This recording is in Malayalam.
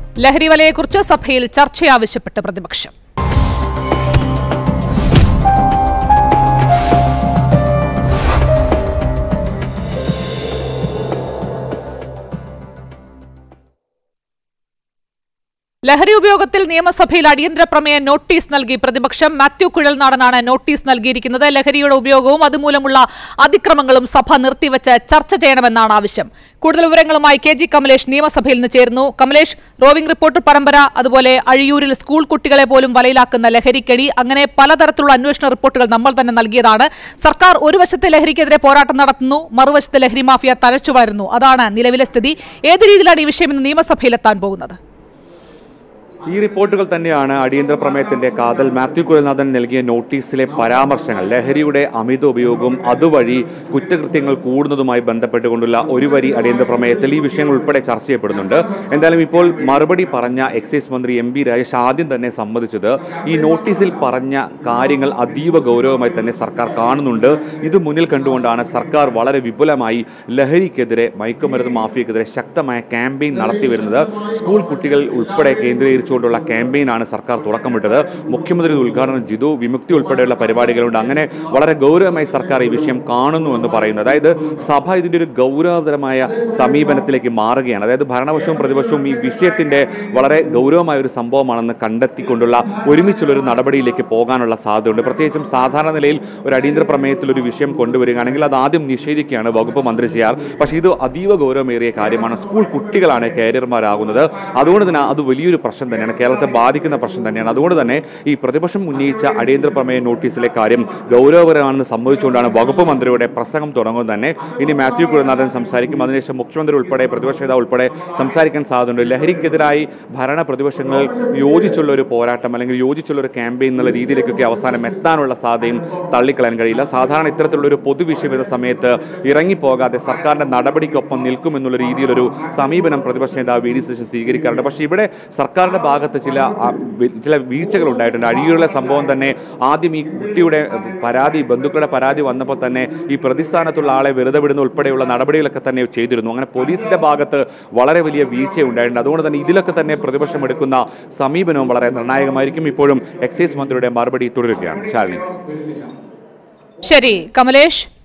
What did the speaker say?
ലഹരി വലയെക്കുറിച്ച് സഭയിൽ ചർച്ചയാവശ്യപ്പെട്ട് പ്രതിപക്ഷം ലഹരി ഉപയോഗത്തിൽ നിയമസഭയിൽ അടിയന്തര പ്രമേയ നോട്ടീസ് നൽകി പ്രതിപക്ഷം മാത്യു കുഴൽനാടനാണ് നോട്ടീസ് നൽകിയിരിക്കുന്നത് ലഹരിയുടെ ഉപയോഗവും അതുമൂലമുള്ള അതിക്രമങ്ങളും സഭ നിർത്തിവെച്ച് ചർച്ച ചെയ്യണമെന്നാണ് ആവശ്യം കൂടുതൽ വിവരങ്ങളുമായി കെ ജി കമലേഷ് നിയമസഭയിൽ നിന്ന് ചേരുന്നു കമലേഷ് റോവിംഗ് റിപ്പോർട്ടർ പരമ്പര അതുപോലെ അഴിയൂരിൽ സ്കൂൾ കുട്ടികളെ പോലും വലയിലാക്കുന്ന ലഹരിക്കടി അങ്ങനെ പലതരത്തിലുള്ള അന്വേഷണ റിപ്പോർട്ടുകൾ നമ്മൾ തന്നെ നൽകിയതാണ് സർക്കാർ ഒരു വശത്തെ ലഹരിക്കെതിരെ പോരാട്ടം നടത്തുന്നു മറുവശത്തെ ലഹരി മാഫിയ തഴച്ചു വളരുന്നു അതാണ് നിലവിലെ സ്ഥിതി ഏത് രീതിയിലാണ് ഈ വിഷയം ഇന്ന് നിയമസഭയിലെത്താൻ പോകുന്നത് ഈ റിപ്പോർട്ടുകൾ തന്നെയാണ് അടിയന്തര പ്രമേയത്തിന്റെ കാതൽ മാത്യു കുഴൽനാഥൻ നൽകിയ നോട്ടീസിലെ പരാമർശങ്ങൾ ലഹരിയുടെ അമിത ഉപയോഗവും അതുവഴി കുറ്റകൃത്യങ്ങൾ കൂടുന്നതുമായി ബന്ധപ്പെട്ടുകൊണ്ടുള്ള ഒരു വരി അടിയന്തര പ്രമേയത്തിൽ ഈ വിഷയങ്ങൾ ഉൾപ്പെടെ ചർച്ച ചെയ്യപ്പെടുന്നുണ്ട് എന്തായാലും ഇപ്പോൾ മറുപടി പറഞ്ഞ എക്സൈസ് മന്ത്രി എം ബി രാജേഷ് ആദ്യം തന്നെ സമ്മതിച്ചത് ഈ നോട്ടീസിൽ പറഞ്ഞ കാര്യങ്ങൾ അതീവ ഗൗരവമായി തന്നെ സർക്കാർ കാണുന്നുണ്ട് ഇത് മുന്നിൽ കണ്ടുകൊണ്ടാണ് സർക്കാർ വളരെ വിപുലമായി ലഹരിക്കെതിരെ മയക്കുമരുന്ന് മാഫിയക്കെതിരെ ശക്തമായ ക്യാമ്പയിൻ നടത്തി വരുന്നത് സ്കൂൾ കുട്ടികൾ ഉൾപ്പെടെ കേന്ദ്രീകരിച്ചുകൊണ്ടുള്ള ക്യാമ്പയിനാണ് സർക്കാർ തുടക്കമിട്ടത് മുഖ്യമന്ത്രി ഇത് ഉദ്ഘാടനം ചെയ്തു വിമുക്തി ഉൾപ്പെടെയുള്ള പരിപാടികളുണ്ട് അങ്ങനെ വളരെ ഗൗരവമായി സർക്കാർ ഈ വിഷയം കാണുന്നു എന്ന് പറയുന്നത് അതായത് സഭ ഇതിന്റെ ഒരു ഗൗരവതരമായ സമീപനത്തിലേക്ക് മാറുകയാണ് അതായത് ഭരണപക്ഷവും പ്രതിപക്ഷവും ഈ വിഷയത്തിന്റെ വളരെ ഗൗരവമായ ഒരു സംഭവമാണെന്ന് കണ്ടെത്തിക്കൊണ്ടുള്ള ഒരുമിച്ചുള്ള ഒരു നടപടിയിലേക്ക് പോകാനുള്ള സാധ്യതയുണ്ട് പ്രത്യേകിച്ചും സാധാരണ നിലയിൽ ഒരു അടിയന്തര പ്രമേയത്തിൽ ഒരു വിഷയം കൊണ്ടുവരികയാണെങ്കിൽ അത് ആദ്യം നിഷേധിക്കുകയാണ് വകുപ്പ് മന്ത്രി ചെയ്യാർ പക്ഷേ ഇത് അതീവ ഗൗരവമേറിയ കാര്യമാണ് സ്കൂൾ കുട്ടികളാണ് കാരിയർമാരാകുന്നത് അതുകൊണ്ട് തന്നെ അത് വലിയൊരു പ്രശ്നം തന്നെയാണ് കേരളത്തെ ബാധിക്കുന്ന പ്രശ്നം തന്നെയാണ് അതുകൊണ്ട് തന്നെ ഈ പ്രതിപക്ഷം ഉന്നയിച്ച അടിയന്തര പ്രമേയ നോട്ടീസിലെ കാര്യം ഗൗരവകരമാണെന്ന് സംഭവിച്ചുകൊണ്ടാണ് വകുപ്പ് മന്ത്രിയുടെ പ്രസംഗം തുടങ്ങുന്നത് തന്നെ ഇനി മാത്യു കുഴനാഥൻ സംസാരിക്കും അതിനുശേഷം മുഖ്യമന്ത്രി ഉൾപ്പെടെ പ്രതിപക്ഷ നേതാവ് ഉൾപ്പെടെ സംസാരിക്കാൻ സാധ്യതയുണ്ട് ലഹരിക്കെതിരായി ഭരണ പ്രതിപക്ഷങ്ങൾ യോജിച്ചുള്ള ഒരു പോരാട്ടം അല്ലെങ്കിൽ യോജിച്ചുള്ള ഒരു ക്യാമ്പയിൻ എന്നുള്ള രീതിയിലേക്കൊക്കെ അവസാനം എത്താനുള്ള സാധ്യതയും തള്ളിക്കളയാൻ കഴിയില്ല സാധാരണ ഇത്തരത്തിലുള്ള ഒരു പൊതുവിഷയം എന്ന സമയത്ത് ഇറങ്ങിപ്പോകാതെ സർക്കാരിന്റെ നടപടിക്കൊപ്പം നിൽക്കുമെന്നുള്ള രീതിയിലൊരു സമീപനം പ്രതിപക്ഷ നേതാവ് വി ഡി സതീശൻ സ്വീകരിക്കാറുണ്ട് പക്ഷേ ഇവിടെ സർക്കാരിന്റെ ഭാഗത്ത് ചില ആ, വി- ചില വീഴ്ചകൾ ഉണ്ടായിട്ടുണ്ട് അഴിയൂരിലെ സംഭവം തന്നെ ആദ്യം ഈ കുട്ടിയുടെ പരാതി ബന്ധുക്കളുടെ പരാതി വന്നപ്പോൾ തന്നെ ഈ പ്രതിസ്ഥാനത്തുള്ള ആളെ വെറുതെ വിടുന്ന ഉൾപ്പെടെയുള്ള നടപടികളൊക്കെ തന്നെ ചെയ്തിരുന്നു അങ്ങനെ പോലീസിന്റെ ഭാഗത്ത് വളരെ വലിയ വീഴ്ച ഉണ്ടായിട്ടുണ്ട് അതുകൊണ്ട് തന്നെ ഇതിലൊക്കെ തന്നെ പ്രതിപക്ഷം എടുക്കുന്ന സമീപനവും വളരെ നിർണായകമായിരിക്കും ഇപ്പോഴും എക്സൈസ് മന്ത്രിയുടെ മറുപടി തുടരുകയാണ് ശാലിനി ശരി കമലേഷ്